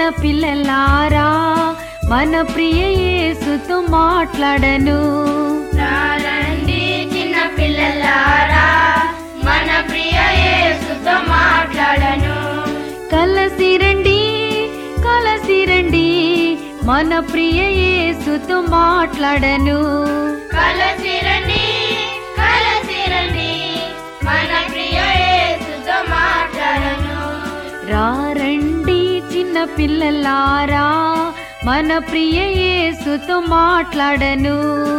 పిల్లలారా మన ప్రియ యేసుతో మాట్లాడను రండి చిన్న పిల్లలారా మన ప్రియ యేసుతో మాట్లాడను కలసి రండి కలసి రండి మన ప్రియ యేసుతో మాట్లాడను కలసి రండి కలసి రండి మన ప్రియ యేసుతో మాట్లాడను రండి చిన్న పిల్లలారా మన ప్రియ యేసుతో మాట్లాడను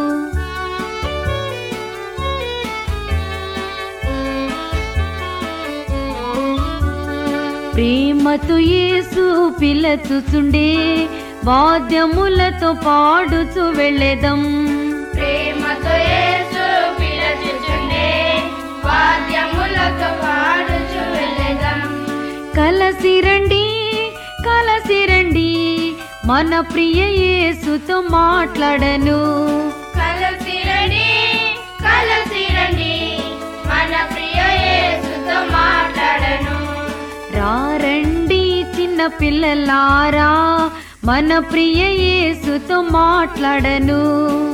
ప్రేమతో యేసు పిలచుచుండే వాద్యములతో పాడుచు వెళ్ళేదం ప్రేమతో యేసు పిలచుచుండే వాద్యములతో పాడుచు వెళ్ళెదం కలసి రండి కలసి రండి మన ప్రియ యేసుతో మాట్లాడను కలసి రండి కలసి రండి మన ప్రియ యేసుతో మాట్లాడను రండి చిన్న పిల్లలారా మన ప్రియ యేసుతో మాట్లాడను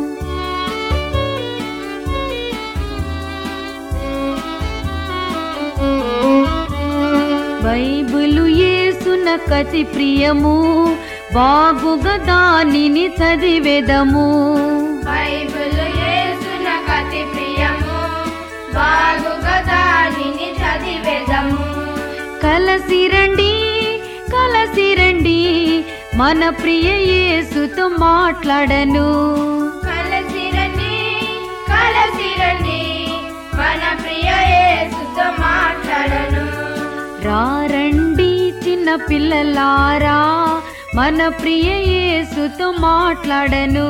బైబిలు యేసున కతి ప్రియము బాగుగా దానిని చదివేదము బైబిల్ యేసున కతి ప్రియము బాగుగా దానిని చదివేదము కలసి రండి కలసి రండి మన ప్రియ యేసుతో మాట్లాడను కలసి రండి కలసి రండి మన ప్రియ యేసుతో మాట్లాడను రండి చిన్న పిల్లలారా మన ప్రియ యేసుతో మాట్లాడను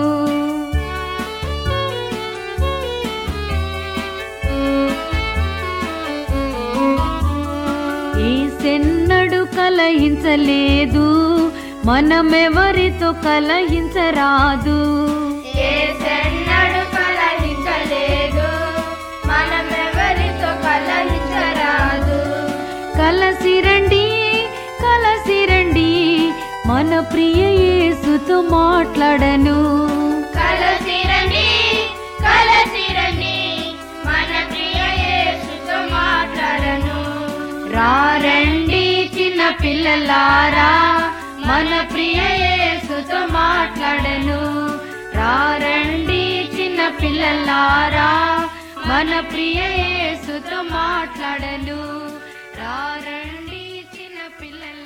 ఏసెన్నడు కలహించలేదు మనమెవరితో కలహించరాదు యేసెన్నడు కలహించలేదు మనమెవరితో కలహించరాదు కలసి రండి కలసి రండి మన ప్రియ యేసుతో మాట్లాడను కలసి రండి కలసి రండి మన ప్రియ యేసుతో మాట్లాడను రండి చిన్న పిల్లలారా మన ప్రియ యేసుతో మాట్లాడను రండి చిన్న పిల్లలారా మన ప్రియ యేసుతో మాట్లాడను రండి చిన్న పిల్లల